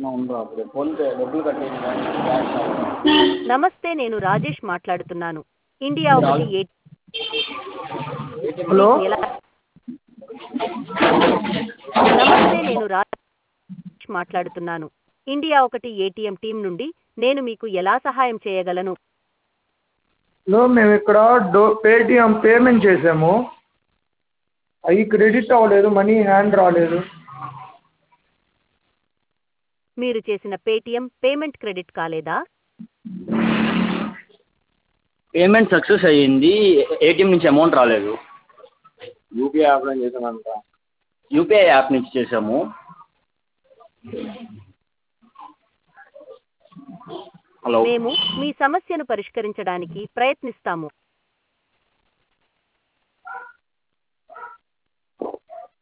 ఉందా అప్పుడు ఫోన్పే డబ్బులు కట్టేది కానీ క్యాష్ కావాలి నమస్తే నేను రాజేష్ మాట్లాడుతున్నాను ఇండియా ఒకటి ఏ హలో ఎలా నమస్తే నేను రాజేష్ మాట్లాడుతున్నాను ఇండియా ఒకటి ఏటీఎం టీం నుండి నేను మీకు ఎలా సహాయం చేయగలను హలో మేము ఇక్కడ డో పేటిఎం పేమెంట్ చేసాము అవి క్రెడిట్ అవ్వలేదు మనీ హ్యాండ్ రాలేదు మీరు చేసిన పేటీఎం పేమెంట్ క్రెడిట్ కాలేదా పేమెంట్ సక్సెస్ అయ్యింది ఏటీఎం నుంచి అమౌంట్ రాలేదు యూపీఐ యాప్లో చేసామంట యూపీఐ యాప్ నుంచి చేసాము హలో మేము మీ సమస్యను పరిష్కరించడానికి ప్రయత్నిస్తాము